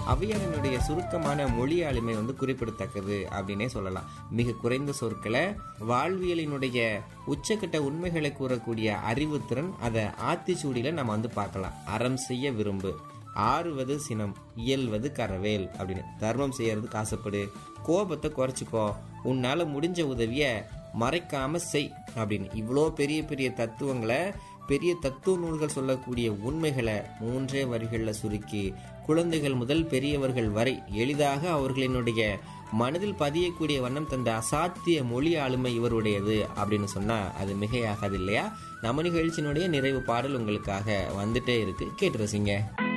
ஔவையாரினுடைய சுருக்கமான மொழி ஆளுமை வந்து குறிப்பிடத்தக்கது அப்படின்னே சொல்லலாம் மிக குறைந்த சொற்களை வாழ்வியலினுடைய உச்சக்கட்ட உண்மைகளை கூறக்கூடிய அறிவுத்திறன் அதை ஆத்திச்சூடியில நம்ம வந்து பார்க்கலாம் அறம் செய்ய விரும்பு ஆறுவது சினம் இயல்வது கரவேல் அப்படின்னு தர்மம் செய்யறதுக்கு ஆசைப்படு கோபத்தை குறைச்சிக்கோ உன்னால முடிஞ்ச உதவிய மறைக்காம செய் அப்படின்னு இவ்வளோ பெரிய பெரிய தத்துவங்களை பெரிய தத்துவ நூல்கள் சொல்லக்கூடிய உண்மைகளை மூன்றே வரிகளில் சுருக்கி குழந்தைகள் முதல் பெரியவர்கள் வரை எளிதாக அவர்களினுடைய மனதில் பதியக்கூடிய வண்ணம் தந்த அசாத்திய மொழி ஆளுமை இவருடையது அப்படின்னு சொன்னா அது மிகையாகாது இல்லையா நம்ம நிகழ்ச்சியினுடைய நிறைவு பாடல் உங்களுக்காக வந்துட்டே இருக்கு கேட்டு ரசிங்க